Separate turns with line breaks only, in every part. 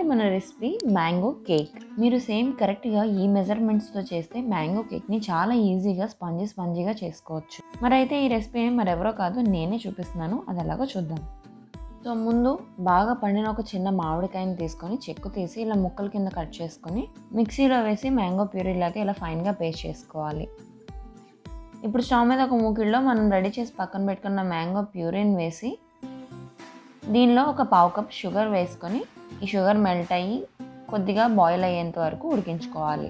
మన recipe mango cake మీరు same కరెక్ట్గా ఈ మెజర్మెంట్స్తో చేస్తే మ్యాంగో కేక్ని చాలా ఈజీగా స్పంజీ స్పంజీగా చేసుకోవచ్చు మరి అయితే ఈ రెసిపీని మరెవరో కాదు నేనే చూపిస్తున్నాను అది ఎలాగో చూద్దాం సో ముందు బాగా పండిన ఒక చిన్న మామిడికాయని తీసుకొని చెక్కు తీసి ఇలా ముక్కల కింద కట్ చేసుకొని మిక్సీలో వేసి మ్యాంగో ప్యూరీలాగా ఇలా ఫైన్గా పేస్ట్ చేసుకోవాలి ఇప్పుడు స్టవ్ మీద ఒక మూకిల్లో మనం రెడీ చేసి పక్కన పెట్టుకున్న మ్యాంగో ప్యూరీని వేసి దీనిలో ఒక పావు కప్ షుగర్ వేసుకొని ఈ షుగర్ మెల్ట్ అయ్యి కొద్దిగా బాయిల్ అయ్యేంత వరకు ఉడికించుకోవాలి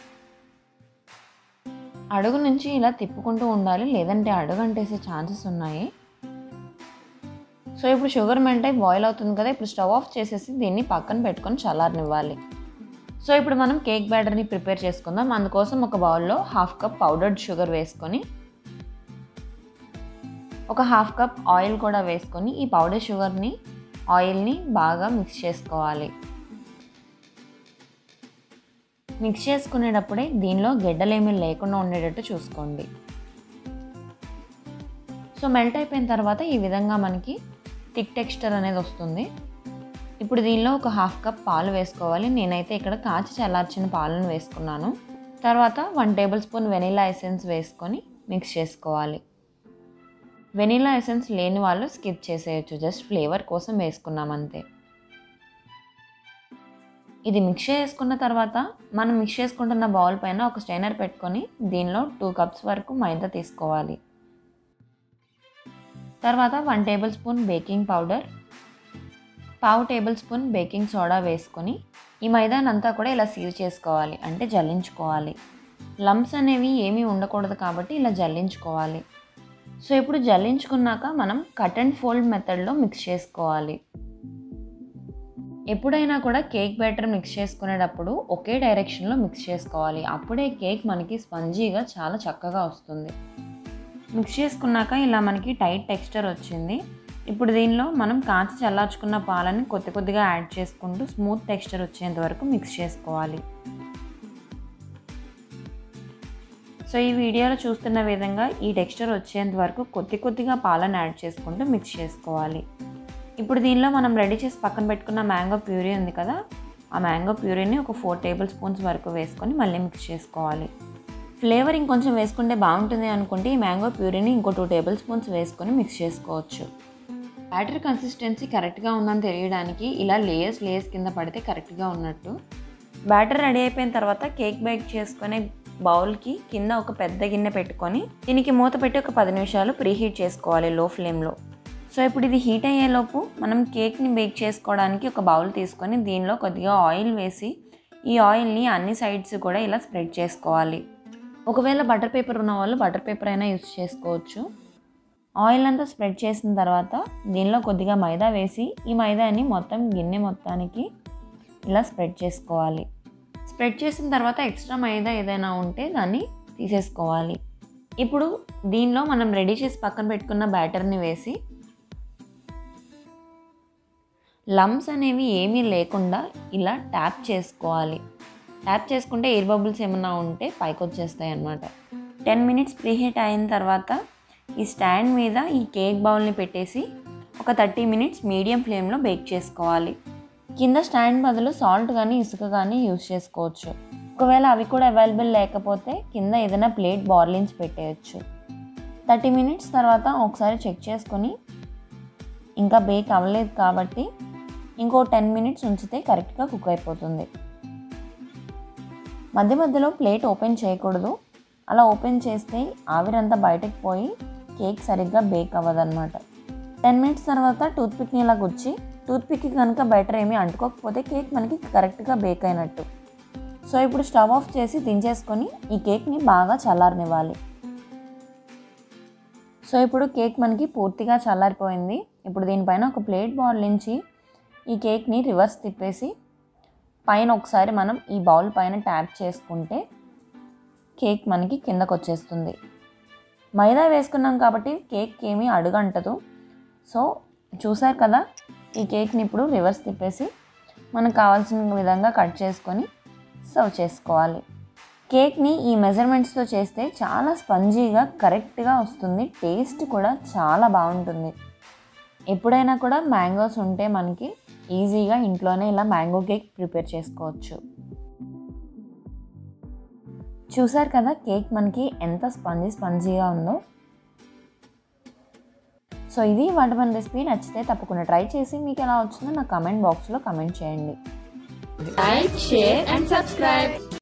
అడుగు నుంచి ఇలా తిప్పుకుంటూ ఉండాలి లేదంటే అడుగు అంటేసే ఛాన్సెస్ ఉన్నాయి సో ఇప్పుడు షుగర్ మెల్ట్ అయ్యి బాయిల్ అవుతుంది కదా ఇప్పుడు స్టవ్ ఆఫ్ చేసేసి దీన్ని పక్కన పెట్టుకొని చల్లారనివ్వాలి సో ఇప్పుడు మనం కేక్ బ్యాటర్ని ప్రిపేర్ చేసుకుందాం అందుకోసం ఒక బౌల్లో హాఫ్ కప్ పౌడర్డ్ షుగర్ వేసుకొని ఒక హాఫ్ కప్ ఆయిల్ కూడా వేసుకొని ఈ పౌడర్ షుగర్ని ఆయిల్ని బాగా మిక్స్ చేసుకోవాలి మిక్స్ చేసుకునేటప్పుడే దీనిలో గెడ్డలేమీ లేకుండా ఉండేటట్టు చూసుకోండి సో మెల్ట్ అయిపోయిన తర్వాత ఈ విధంగా మనకి థిక్ టెక్స్చర్ అనేది వస్తుంది ఇప్పుడు దీనిలో ఒక హాఫ్ కప్ పాలు వేసుకోవాలి నేనైతే ఇక్కడ కాచి చల్లార్చిన పాలను వేసుకున్నాను తర్వాత one tablespoon vanilla essence వేసుకొని మిక్స్ చేసుకోవాలి వెనీలా ఎసెన్స్ లేని వాళ్ళు స్కిప్ చేసేయచ్చు జస్ట్ ఫ్లేవర్ కోసం వేసుకున్నాం అంతే ఇది మిక్స్ చేసుకున్న తర్వాత మనం మిక్స్ చేసుకుంటున్న బౌల్ పైన ఒక స్టైనర్ పెట్టుకొని దీనిలో టూ కప్స్ వరకు మైదా తీసుకోవాలి తర్వాత one tablespoon baking powder పావు టేబుల్ స్పూన్ బేకింగ్ సోడా వేసుకొని ఈ మైదానంతా కూడా ఇలా సీవ్ చేసుకోవాలి అంటే జల్లించుకోవాలి లమ్స్ అనేవి ఏమీ ఉండకూడదు కాబట్టి ఇలా జల్లించుకోవాలి సో ఇప్పుడు జల్లించుకున్నాక మనం కట్ అండ్ ఫోల్డ్ మెథడ్లో మిక్స్ చేసుకోవాలి ఎప్పుడైనా కూడా కేక్ బ్యాటర్ మిక్స్ చేసుకునేటప్పుడు ఒకే డైరెక్షన్లో మిక్స్ చేసుకోవాలి అప్పుడే కేక్ మనకి స్పంజీగా చాలా చక్కగా వస్తుంది మిక్స్ చేసుకున్నాక ఇలా మనకి టైట్ టెక్స్చర్ వచ్చింది ఇప్పుడు దీనిలో మనం కాచి చల్లార్చుకున్న పాలని కొద్ది కొద్దిగా యాడ్ చేసుకుంటూ స్మూత్ టెక్స్చర్ వచ్చేంత వరకు మిక్స్ చేసుకోవాలి సో ఈ వీడియోలో చూస్తున్న విధంగా ఈ టెక్స్చర్ వచ్చేంత వరకు కొద్ది కొద్దిగా పాలను యాడ్ చేసుకుంటూ మిక్స్ చేసుకోవాలి ఇప్పుడు దీనిలో మనం రెడీ చేసి పక్కన పెట్టుకున్న మ్యాంగో ప్యూరీ ఉంది కదా ఆ మ్యాంగో ప్యూరీని ఒక ఫోర్ టేబుల్ స్పూన్స్ వరకు వేసుకొని మళ్ళీ మిక్స్ చేసుకోవాలి ఫ్లేవర్ ఇంకొంచెం వేసుకుంటే బాగుంటుంది అనుకుంటే ఈ మ్యాంగో ప్యూరీని ఇంకో టూ టేబుల్ స్పూన్స్ వేసుకొని మిక్స్ చేసుకోవచ్చు బ్యాటర్ కన్సిస్టెన్సీ కరెక్ట్గా ఉందని తెలియడానికి ఇలా లేయర్స్ లేయర్స్ కింద పడితే కరెక్ట్గా ఉన్నట్టు బ్యాటర్ రెడీ అయిపోయిన తర్వాత కేక్ బేక్ చేసుకునే బౌల్కి కింద ఒక పెద్ద గిన్నె పెట్టుకొని దీనికి మూత పెట్టి ఒక పది నిమిషాలు ప్రీహీట్ చేసుకోవాలి లో ఫ్లేమ్లో సో ఇప్పుడు ఇది హీట్ అయ్యేలోపు మనం కేక్ని బేక్ చేసుకోవడానికి ఒక బౌల్ తీసుకొని దీనిలో కొద్దిగా ఆయిల్ వేసి ఈ ఆయిల్ని అన్ని సైడ్స్ కూడా ఇలా స్ప్రెడ్ చేసుకోవాలి ఒకవేళ బటర్ పేపర్ ఉన్న వాళ్ళు బటర్ పేపర్ అయినా యూస్ చేసుకోవచ్చు ఆయిల్ అంతా స్ప్రెడ్ చేసిన తర్వాత దీనిలో కొద్దిగా మైదా వేసి ఈ మైదాని మొత్తం గిన్నె మొత్తానికి ఇలా స్ప్రెడ్ చేసుకోవాలి స్ప్రెడ్ చేసిన తర్వాత ఎక్స్ట్రా మైదా ఏదైనా ఉంటే దాన్ని తీసేసుకోవాలి ఇప్పుడు దీనిలో మనం రెడీ చేసి పక్కన పెట్టుకున్న బ్యాటర్ని వేసి లమ్స్ అనేవి ఏమీ లేకుండా ఇలా ట్యాప్ చేసుకోవాలి ట్యాప్ చేసుకుంటే ఎయిర్ బబుల్స్ ఏమైనా ఉంటే పైకి వచ్చేస్తాయి అన్నమాట టెన్ మినిట్స్ ప్రీహీట్ అయిన తర్వాత ఈ స్టాండ్ మీద ఈ కేక్ బౌల్ని పెట్టేసి ఒక థర్టీ మినిట్స్ మీడియం ఫ్లేమ్లో బేక్ చేసుకోవాలి కింద స్టాండ్ బదులు సాల్ట్ కానీ ఇసుక కానీ యూస్ చేసుకోవచ్చు ఒకవేళ అవి కూడా అవైలబుల్ లేకపోతే కింద ఏదైనా ప్లేట్ బార్లించి పెట్టేయచ్చు థర్టీ మినిట్స్ తర్వాత ఒకసారి చెక్ చేసుకొని ఇంకా బేక్ అవ్వలేదు కాబట్టి ఇంకో టెన్ మినిట్స్ ఉంచితే కరెక్ట్గా కుక్ అయిపోతుంది మధ్య మధ్యలో ప్లేట్ ఓపెన్ చేయకూడదు అలా ఓపెన్ చేస్తే ఆవిరంతా బయటకు పోయి కేక్ సరిగ్గా బేక్ అవ్వదన్నమాట టెన్ మినిట్స్ తర్వాత టూత్పిక్ని ఇలా గుచ్చి టూత్పిక్కి కనుక బయటర్ ఏమీ అంటుకోకపోతే కేక్ మనకి కరెక్ట్గా బేక్ అయినట్టు సో ఇప్పుడు స్టవ్ ఆఫ్ చేసి దించేసుకొని ఈ కేక్ని బాగా చల్లారనివ్వాలి సో ఇప్పుడు కేక్ మనకి పూర్తిగా చల్లారిపోయింది ఇప్పుడు దీనిపైన ఒక ప్లేట్ బౌల్ నుంచి ఈ కేక్ని రివర్స్ తిప్పేసి పైన ఒకసారి మనం ఈ బౌల్ పైన ట్యాప్ చేసుకుంటే కేక్ మనకి కిందకు వచ్చేస్తుంది మైదా వేసుకున్నాం కాబట్టి కేక్ ఏమీ అడుగంటదు సో చూసారు కదా ఈ కేక్ని ఇప్పుడు రివర్స్ తిప్పేసి మనకు కావాల్సిన విధంగా కట్ చేసుకొని సర్వ్ చేసుకోవాలి కేక్ని ఈ మెజర్మెంట్స్తో చేస్తే చాలా స్పంజీగా కరెక్ట్గా వస్తుంది టేస్ట్ కూడా చాలా బాగుంటుంది ఎప్పుడైనా కూడా మ్యాంగోస్ ఉంటే మనకి ఈజీగా ఇంట్లోనే ఇలా మ్యాంగో కేక్ ప్రిపేర్ చేసుకోవచ్చు చూసారు కదా కేక్ మనకి ఎంత స్పంజీ స్పంజీగా ఉందో సో ఇది వాటి మన రెసిపీ నచ్చితే తప్పకుండా ట్రై చేసి మీకు ఎలా వచ్చిందో నా కమెంట్ బాక్స్లో కమెంట్ చేయండి
Like, share and subscribe.